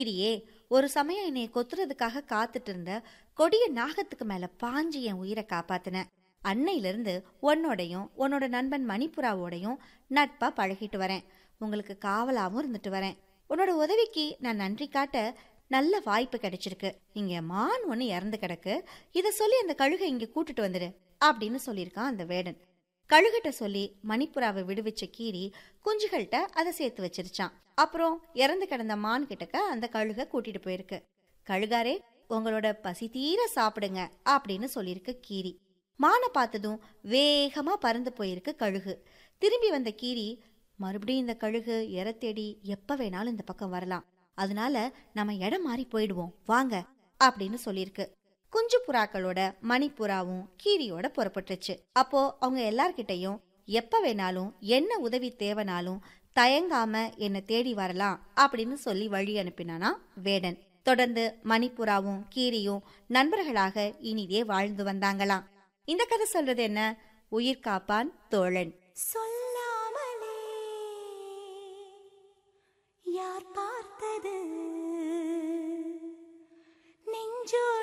கிரியே ஒரு சமயம் என்னைய கொத்துறதுக்காக காத்துட்டு இருந்த கொடிய நாகத்துக்கு மேல பாஞ்சு என் உயிரை காப்பாத்தின அன்னையில இருந்து உன்னோடையும் உன்னோட நண்பன் மணிப்புறாவோடையும் நட்பா பழகிட்டு வரேன் உங்களுக்கு காவலாவும் இருந்துட்டு வரேன் உன்னோட உதவிக்கு நான் நன்றி காட்ட நல்ல வாய்ப்பு கிடைச்சிருக்கு இங்க மான் ஒண்ணு இறந்து கிடக்கு இத சொல்லி அந்த கழுகை இங்க கூட்டிட்டு வந்துடு அப்படின்னு சொல்லியிருக்கான் அந்த வேடன் கழுகிட்ட சொல்லி மணிப்புறாவை விடுவிச்ச கீரி குஞ்சுகள்கிட்ட அதை சேர்த்து வச்சிருச்சான் அப்புறம் இறந்து கிடந்த மான் கிட்டக்க அந்த கழுகை கூட்டிட்டு போயிருக்கு கழுகாரே உங்களோட பசி தீர சாப்பிடுங்க அப்படின்னு சொல்லியிருக்கு கீரி மானை பார்த்ததும் வேகமா பறந்து போயிருக்கு கழுகு திரும்பி வந்த கீரி மறுபடியும் இந்த கழுகு இற தேடி எப்ப வேணாலும் இந்த பக்கம் வரலாம் அதனால நம்ம இடம் மாறி போயிடுவோம் வாங்க அப்படின்னு சொல்லியிருக்கு குஞ்சு புறாக்களோட மணிப்புறாவும் கீரியோட புறப்பட்டுச்சு அப்போ அவங்க எல்லார்கிட்டையும் எப்ப வேணாலும் என்ன உதவி தேவைனாலும் தயங்காம என்ன தேடி வரலாம் அப்படின்னு சொல்லி வழி அனுப்பினானா வேடன் தொடர்ந்து மணிப்புறாவும் கீரியும் நண்பர்களாக இனிதே வாழ்ந்து வந்தாங்களாம் இந்த கதை சொல்றது என்ன உயிர் காப்பான் தோழன் சொல்லாமலே யார் பார்த்தது நெஞ்சோடு